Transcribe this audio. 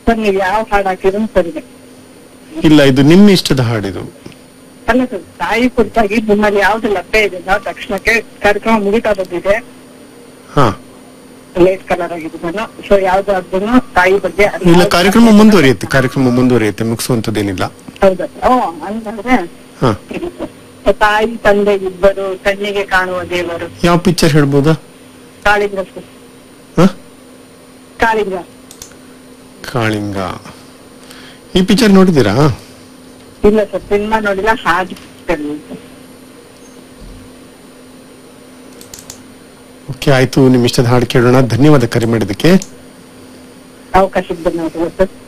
Sir ನೀವು ಯಾವ ಹಾಡು ಹಾಕಿದ್ರು ಸರಿ ಇಲ್ಲ ಇದು ನಿಮ್ಮ ಇಷ್ಟದ ಹಾಡಿದು ಅಲ್ಲ ಸರ್ ತಾಯಿ ಕುರಿತಾಗಿ ನಿಮ್ಮಲ್ಲಿ ಯಾವ್ದು ಲಭ್ಯ ಇದೆ ನಾವು ತಕ್ಷಣಕ್ಕೆ ಕಾರ್ಯಕ್ರಮ ಮುಗಿತಾ ಬಂದಿದೆ ಹಾ ಲೇಟ್ ಕಲರ್ ಆಗಿದೆ ನಾನು ಸೊ ಯಾವ್ದಾದ್ರು ತಾಯಿ ಬಗ್ಗೆ ಅಲ್ಲಿ ಇಲ್ಲ ಯಾವ್ದು- ಕಾರ್ಯಕ್ರಮ ಮುಂದುವರಿಯುತ್ತೆ ಕಾರ್ಯಕ್ರಮ ಮುಂದುವರಿಯುತ್ತೆ ಮುಗಿಸುವಂತದ್ದೇನಿಲ್ಲ ಹೌದಾ ಓ ಅಂತಂದ್ರೆ ಹಾ ಸರಿ ಸರ್. ಸೊ ತಾಯಿ ತಂದೆ ಇಬ್ಬರು ಕಣ್ಣಿಗೆ ಕಾಣುವ ದೇವರು ಯಾವ ಪಿಕ್ಚರ್ ಹೇಳ್ಬೋದಾ ಕಾಳಿಂಗ ಸರ್ ಹಾ ಕಾಳಿಂಗ ಕಾಳಿಂಗ ಈ ಪಿಕ್ಚರ್ ನೋಡಿದ್ದೀರಾ ಇಲ್ಲ ಸರ್ ಸಿನಿಮಾ ನೋಡಿಲ್ಲ ಹಾಡು ಕೇಳಿಲ್ಲ ಸರ್. ಓಕೆ ಆಯ್ತು ನಿಮ್ ಇಷ್ಟದ ಹಾಡು ಕೇಳೋಣ ಧನ್ಯವಾದ ಕರೆ ಮಾಡಿದ್ದಕ್ಕೆ ಅವಕಾಶಕ್ಕೆ ಧನ್ಯವಾದಗಳು ಸರ್